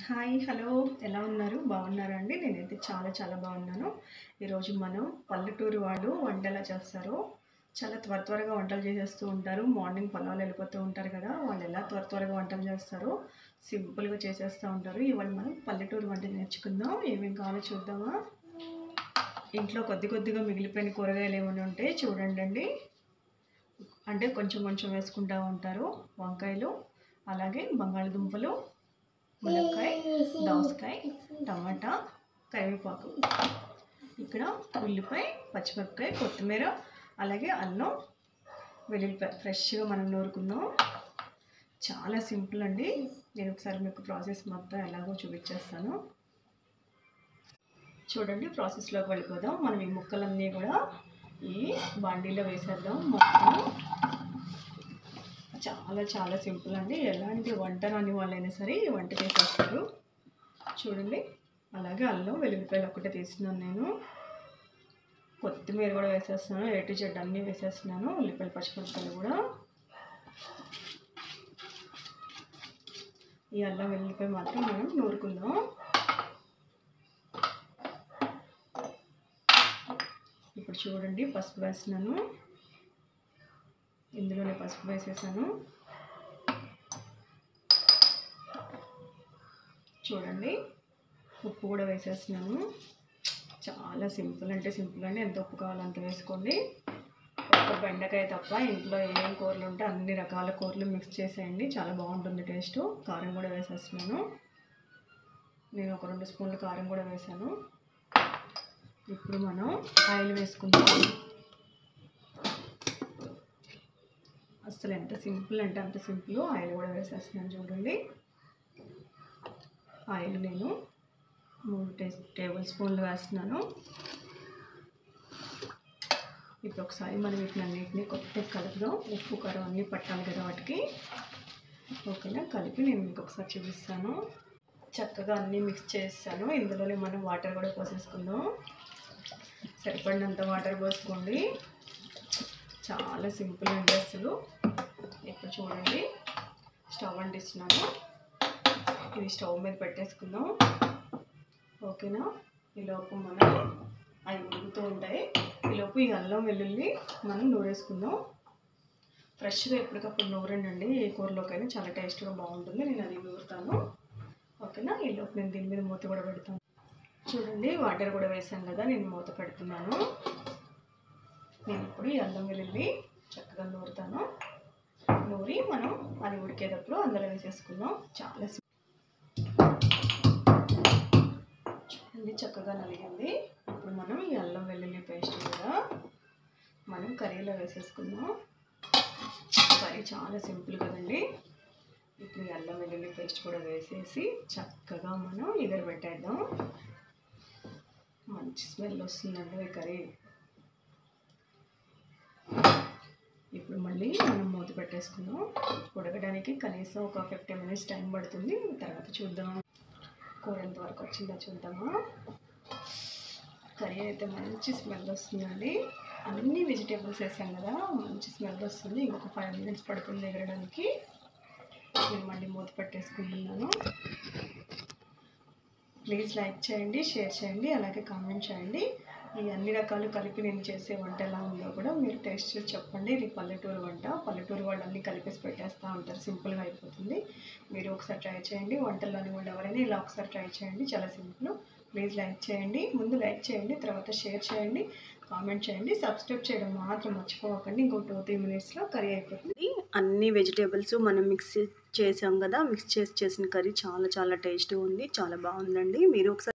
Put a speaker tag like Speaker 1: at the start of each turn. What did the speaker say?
Speaker 1: hi hello ఎలా ఉన్నారు బాగున్నారా అండి నేనైతే చాలా చాలా బాగున్నాను ఈరోజు మనం పల్లెటూరు వాళ్ళు వంట ఎలా చేస్తారు చాలా త్వర త్వరగా వంటలు చేసేస్తూ ఉంటారు మార్నింగ్ పొలాలు వెళ్ళిపోతూ ఉంటారు కదా వాళ్ళు ఎలా త్వర త్వరగా వంటలు చేస్తారో సింపుల్గా చేసేస్తూ ఉంటారు ఇవాళ మనం పల్లెటూరు వంట నేర్చుకుందాం ఏమేమి కావాలో చూద్దామా ఇంట్లో కొద్ది కొద్దిగా మిగిలిపోయిన కూరగాయలు ఏమైనా ఉంటే చూడండి అండి అంటే కొంచెం కొంచెం వేసుకుంటూ ఉంటారు వంకాయలు అలాగే బంగాళదుంపలు మునక్కాయ దోసకాయ టమాటా కరివేపాకు ఇక్కడ ఉల్లిపాయ పచ్చిమిరపకాయ కొత్తిమీర అలాగే అల్లం వెల్లుల్లిపాయ ఫ్రెష్గా మనం నూరుకుందాం చాలా సింపుల్ అండి నేను ఒకసారి మీకు ప్రాసెస్ మొత్తం ఎలాగో చూపించేస్తాను చూడండి ప్రాసెస్లోకి వెళ్ళిపోదాం మనం ఈ ముక్కలన్నీ కూడా ఈ బాండీలో వేసేద్దాం మొత్తం చాలా చాలా సింపుల్ అండి ఎలాంటి వంట రాని వాళ్ళైనా సరే ఈ వంట చేసేస్తారు చూడండి అలాగే అల్లం వెల్లుల్లిపాయలు ఒకటే తీస్తున్నాను నేను కొత్తిమీర కూడా వేసేస్తున్నాను ఎటు చెడ్డ అన్నీ వేసేస్తున్నాను ఉల్లిపాయలు పచ్చిమిరపకాయలు కూడా ఈ అల్లం వెల్లుల్లిపాయ మాత్రం మనం నూరుకుందాం ఇప్పుడు చూడండి పసుపు వేస్తున్నాను ఇందులోనే పసుపు వేసేసాను చూడండి ఉప్పు కూడా వేసేస్తున్నాను చాలా సింపుల్ అంటే సింపుల్ అండి ఎంత ఉప్పు కావాలో అంత వేసుకోండి ఒక బెండకాయ తప్ప ఇంట్లో ఏం కూరలు ఉంటే అన్ని రకాల కూరలు మిక్స్ చేసేయండి చాలా బాగుంటుంది టేస్ట్ కారం కూడా వేసేస్తున్నాను నేను ఒక రెండు స్పూన్లు కారం కూడా వేసాను ఇప్పుడు మనం ఆయిల్ వేసుకుందాం అసలు ఎంత సింపుల్ అంటే అంత సింపుల్ ఆయిల్ కూడా వేసేస్తున్నాను చూడండి ఆయిల్ నేను మూడు టే టేబుల్ స్పూన్లు వేస్తున్నాను ఇప్పుడు ఒకసారి మనం వీటిని అన్నిటిని కొత్తగా కలుపుదాం ఉప్పు కారం అన్నీ పట్టాలి కదా వాటికి ఓకేనా కలిపి నేను మీకు ఒకసారి చూపిస్తాను చక్కగా అన్నీ మిక్స్ చేస్తాను ఇందులోనే మనం వాటర్ కూడా పోసేసుకుందాం సరిపడినంత వాటర్ పోసుకోండి చాలా సింపుల్ అండి అసలు ఇప్పుడు చూడండి స్టవ్ అంటిస్తున్నాను ఇది స్టవ్ మీద పెట్టేసుకుందాం ఓకేనా ఈలోపు మనం అవి ఉడుకుతూ ఉంటాయి ఈలోపు ఈ అల్లం వెల్లుల్లి మనం నూరేసుకుందాం ఫ్రెష్గా ఎప్పటికప్పుడు నూరండి ఏ కూరలోకైనా చాలా టేస్ట్గా బాగుంటుంది నేను అది నూరుతాను ఓకేనా ఈలోపు నేను దీని మీద మూత కూడా పెడతాను చూడండి వాటర్ కూడా వేసాను కదా నేను మూత పెడుతున్నాను నేను ఇప్పుడు ఈ అల్లం వెల్లుల్లి చక్కగా నూరుతాను నూరి మనం అది ఉడికేటప్పుడు అందులో వేసేసుకుందాం చాలా సి- చూడండి చక్కగా నలిగింది ఇప్పుడు మనం ఈ అల్లం వెల్లుల్లి పేస్ట్ కూడా మనం కర్రీలో వేసేసుకుందాం కర్రీ చాలా సింపుల్ కదండి ఇప్పుడు ఈ అల్లం వెల్లుల్లి పేస్ట్ కూడా వేసేసి చక్కగా మనం ఎగర పెట్టేద్దాం మంచి స్మెల్ వస్తుందండి ఈ కర్రీ ఇప్పుడు మళ్ళీ మనం మూత పెట్టేసుకుందాం ఉడకడానికి కనీసం ఒక ఫిఫ్టీ మినిట్స్ టైం పడుతుంది తర్వాత చూద్దాం కూర ఎంతవరకు వచ్చిందో చూద్దామా కర్రీ అయితే మంచి స్మెల్ వస్తుందండి అన్ని వెజిటేబుల్స్ వేసాం కదా మంచి స్మెల్ వస్తుంది ఇంకొక ఫైవ్ మినిట్స్ పడుతుంది ఎగరడానికి నేను మళ్ళీ మూత పెట్టేసుకుంటున్నాను ప్లీజ్ లైక్ చేయండి షేర్ చేయండి అలాగే కామెంట్ చేయండి ఈ అన్ని రకాలు కలిపి నేను చేసే వంట ఎలా ఉందో కూడా మీరు టేస్ట్ చేసి చెప్పండి ఇది పల్లెటూరు వంట పల్లెటూరు వాళ్ళు అన్నీ కలిపేసి పెట్టేస్తూ ఉంటారు సింపుల్గా అయిపోతుంది మీరు ఒకసారి ట్రై చేయండి వంటల్లోని వాళ్ళు ఎవరైనా ఇలా ఒకసారి ట్రై చేయండి చాలా సింపుల్ ప్లీజ్ లైక్ చేయండి ముందు లైక్ చేయండి తర్వాత షేర్ చేయండి కామెంట్ చేయండి సబ్స్క్రైబ్ చేయడం మాత్రం మర్చిపోకండి ఇంకో టూ త్రీ మినిట్స్లో కర్రీ అయిపోతుంది అన్ని వెజిటేబుల్స్ మనం మిక్స్ చేసాం కదా మిక్స్ చేసి చేసిన కర్రీ చాలా చాలా టేస్టీ ఉంది చాలా బాగుందండి మీరు ఒకసారి